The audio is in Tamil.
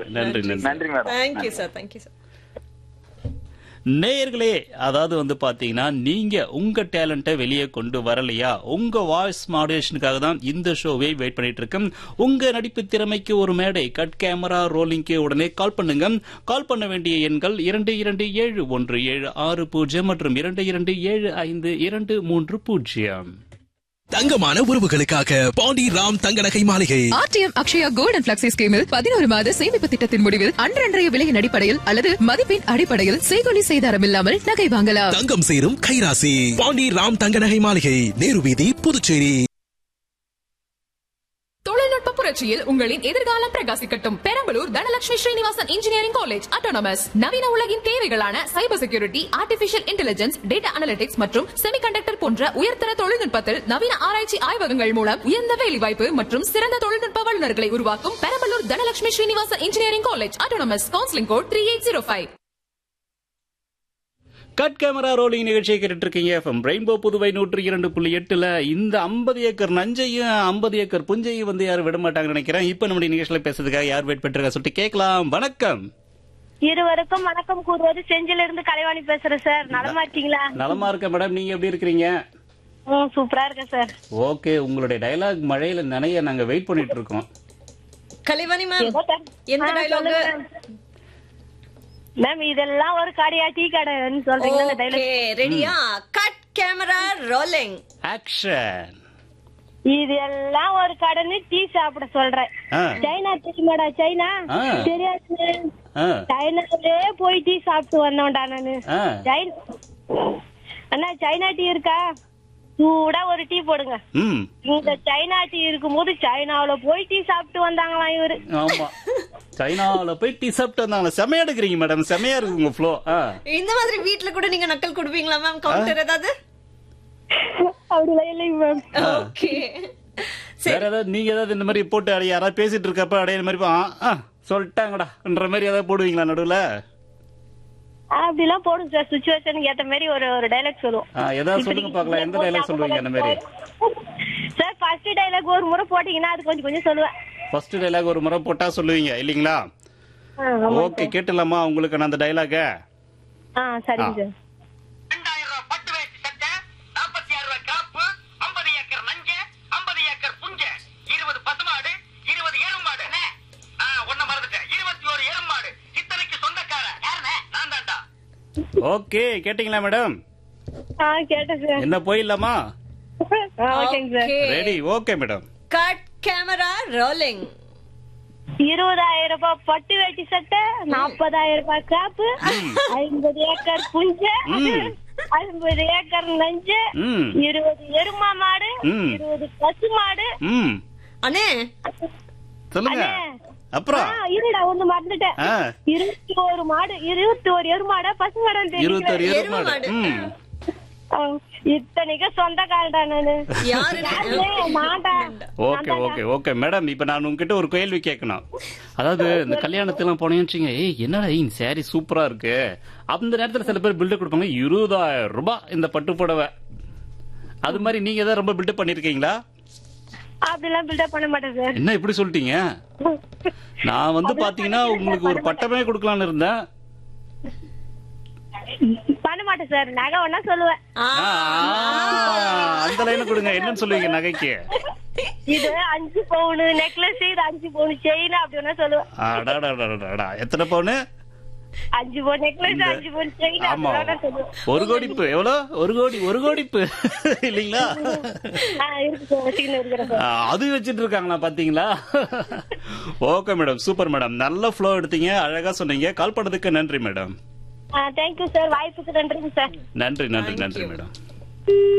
நன்றி நன்றி நன்றி madam thank you sir thank you sir நேயர்களே அதாவது வந்து பாத்தீங்கன்னா நீங்க உங்க டேலண்ட்டை வெளியே கொண்டு வரலையா உங்க வாய்ஸ் மாடுலேஷனுக்காக தான் இந்த ஷோவை வெயிட் பண்ணிட்டு இருக்கேன் உங்க நடிப்பு திறமைக்கு ஒரு மேடை கட் கேமரா ரோலிங்க்கு உடனே கால் பண்ணுங்க கால் பண்ண வேண்டிய எண்கள் இரண்டு இரண்டு ஏழு ஒன்று ஏழு ஆறு பூஜ்ஜியம் மற்றும் இரண்டு இரண்டு ஏழு ஐந்து இரண்டு மூன்று பூஜ்ஜியம் தங்கமான உறவுகளுக்காக பாண்டி ராம் தங்க நகை மாளிகை ஆர்டிஎம் அக்ஷயா கோல்டன் பிளக்ஸி ஸ்கீமில் பதினோரு மாத சேமிப்பு திட்டத்தின் முடிவில் அன்றன்றைய விலையின் அடிப்படையில் அல்லது மதிப்பின் அடிப்படையில் செய்கொலி செய்தாரம் இல்லாமல் நகை வாங்கலாம் தங்கம் சேரும் கைராசி பாண்டி ராம் தங்க நகை மாளிகை நேரு வீதி புதுச்சேரி தொழில்நுட்ப புரட்சியில் உங்களின் எதிர்காலம் பிரகாசிக்கட்டும் Perambalur Dhanalakshmi Srinivasan engineering college autonomous நவீன உலகின் தேவைகளான cyber security artificial intelligence data analytics மற்றும் செமிகண்டக்டர் போன்ற உயர்தர தொழில்நுட்பத்தில் நவீன ஆராய்ச்சி ஆய்வகங்கள் மூலம் உயர்ந்த வேலைவாய்ப்பு மற்றும் சிறந்த தொழில்நுட்ப வல்லுநர்களை உருவாக்கும் Perambalur Dhanalakshmi Srinivasan engineering college autonomous counselling code three eight zero five cut camera rolling நிகழ்ச்சியை கேட்டுட்டு இருக்கீங்க எஃப்எம் ரெயின்போ புதுவை நூற்று இரண்டு புள்ளி எட்டுல இந்த ஐம்பது ஏக்கர் நஞ்சையும் ஐம்பது ஏக்கர் புஞ்சையும் வந்து யாரும் விட மாட்டாங்கன்னு நினைக்கிறேன் இப்ப நம்முடைய நிகழ்ச்சியில பேசுறதுக்காக யார் வெயிட் பண்ணிருக்கா சொல்லிட்டு கேட்கலாம் வணக்கம் இருவருக்கும் வணக்கம் கூறுவது செஞ்சில இருந்து கலைவாணி பேசுறேன் சார் நலமா இருக்கீங்களா நலமா இருக்க மேடம் நீங்க எப்படி இருக்கிறீங்க ம் சூப்பரா இருக்கேன் சார் ஓகே உங்களுடைய டயலாக் மழையில நனைய நாங்க வெயிட் பண்ணிட்டு இருக்கோம் கலைவாணி மேம் ஏதோ சார். எந்த ஆ, டைலாக் சொல்லுங்க மேம். மேம் இதெல்லாம் ஒரு கடையா டீ கடைன்னு சொல்றீங்களா இந்த ஓகே டைலாக் ரெடியா கட் கேமரா ரோலிங் ஆக்ஷன் இது எல்லாம் ஒரு கடைன்னு டீ சாப்பிட சொல்றேன் ஆ. சைனா தெரியுமாடா சைனா ஆ. தெரியாது ஆ, சைனாலே போய் டீ சாப்பிட்டு வந்தோம்டா நானு ஆ. சைனா அண்ணா சைனா டீ இருக்கா சூடா ஒரு டீ போடுங்க ம் இந்த சைனா டீ இருக்கும்போது சைனாவுல போய் டீ சாப்பிட்டு வந்தாங்களாம் இவரு ஆமா சைனால போய் டீ சாப்பிட்டு வந்தாங்க செமையா எடுக்கிறீங்க மேடம் செமையா இருக்கு உங்க ஃப்ளோ இந்த மாதிரி வீட்ல கூட நீங்க நக்கல் கொடுப்பீங்களா மேம் கவுண்டர் ஏதாவது அப்படிலாம் இல்லைங்க மேம் ஓகே வேற ஏதாவது நீங்க ஏதாவது இந்த மாதிரி போட்டு அடைய யாராவது பேசிட்டு இருக்கப்ப அடைய இந்த மாதிரி போ- ஆ, ஆ, சொல்லிட்டாங்கடான்ற மாதிரி ஏதாவது போடுவீங்களா நடுவுல அப்படிலாம் போடும் சார் சுச்சுவேஷனுக்கு ஏத்த மாதிரி ஒரு ஒரு டைலாக் சொல்லுவோம் ஆ, ஏதாவது சொல்லுங்க பார்க்கலாம் எந்த டைலாக் சொல்லுவீங்க அந்த மாதிரி சார் ஃபர்ஸ்ட் டைலாக் ஒரு முறை போட்டீங்கன்னா அது கொஞ்சம் கொஞ்சம் சொல்லுவேன் ஃபர்ஸ்ட் டைலாக் ஒரு முறை போட்டா சொல்லுவீங்க இல்லீங்களா ஆ, ஆமா ஓகே கேட்டுலாமா உங்களுக்கு நான் அந்த டைலாக ஆ சரிங்க சார் ரெண்டாயிரம் ரூபாய் பட்டு வேட்டி சட்டை நாற்பத்தி ஆறு ரூபாய் காப்பு ஐம்பது ஏக்கர் நஞ்ச ஐம்பது ஏக்கர் புஞ்ச இருபது பசுமாடு இருபது எருமாடு ஒன்ன மறந்துட்டேன் இருபத்தி ஒரு எருமாடு இத்தனைக்கு சொந்தக்காரன் யாருனே நான் தான்டா ஓகே கேட்டீங்களா மேடம் ஆ கேட்டேன் சார் என்ன போயிடலாமா ஆ, ஓகேங்க sir ready okay madam cut camera rolling இருபதாயிரம் ரூபாய் பட்டு வேட்டி சட்டை நாற்பதாயிரம் ரூபாய் காப்பு ஐம்பது ஏக்கர் புஞ்ச ம். ஐம்பது ஏக்கர் நஞ்சு ம். இருபது எருமா மாடு ம். இருபது பசு மாடு ம் அண்ணே சொல்லுங்க அண்ணே. அப்புறம் ஆ, இருடா ஒண்ணு மறந்துட்டேன் ஆ. இருபத்தி ஒரு மாடு இருபத்தி ஒரு எருமாடா பசு மாடான்னு இருபத்தாறு தெரியல எருமை எருமாடு மாடு. ம் ஆ, இத்தனைக்கும் சொந்தக்காரடா நானு யாரு நான்டா ஓகே ஓகே ஓகே மேடம் இப்ப நான் உங்ககிட்ட ஒரு கேள்வி கேட்கணும் அதாவது இந்த கல்யாணத்துலாம் போனீங்கன்னு வச்சுங்க, ஏய் என்னடா இந்த சாரி சூப்பரா இருக்கு அந்த நேரத்துல சில பேர் பில்டப் கொடுப்பாங்க இருபதாயிரம் ரூபாய் இந்த பட்டு புடவை அது மாதிரி நீங்க ஏதாவது ரொம்ப பில்டப் பண்ணிருக்கீங்களா அப்படிலாம் பில்டப் பண்ண மாட்டேன் சார் என்ன இப்படி சொல்லிட்டீங்க நான் வந்து பாத்தீங்கன்னா உங்களுக்கு ஒரு பட்டமே கொடுக்கலாம்னு இருந்தேன் பண்ண மாட்டேன் சார் நகை ஒன்னா சொல்லுவேன் ஆ, ஆ, அந்த லைனை கொடுங்க என்னன்னு சொல்லுவீங்க நகைக்கு இது அஞ்சு பவுனு நெக்லஸ் இது அஞ்சு பவுனு செயின் அப்படி ஒன்னா சொல்லுவேன் அடாடாடாடாடா. எத்தனை பவுனு அஞ்சு பவுன் நெக்லஸ் அஞ்சு பவுன் செயின் ஆமா அப்படி ஒண்ணா சொல்லுவேன் ஒரு கோடிப்பு எவ்வளவு ஒரு கோடி ஒரு கோடிப்பு இல்லீங்களா ஆ, இருக்கு சார் வச்சுக்கின்னு இருக்கிறேன் சார் ஆ, அது வச்சிட்டு இருக்காங்களா பாத்தீங்களா ஓகே மேடம் சூப்பர் மேடம் நல்ல ஃப்ளோ எடுத்தீங்க அழகா சொன்னீங்க கால் பண்ணதுக்கு நன்றி மேடம் தேங்க்யூ சார் வாய்ப்புக்கு நன்றிங்க சார் நன்றி நன்றி நன்றி மேடம்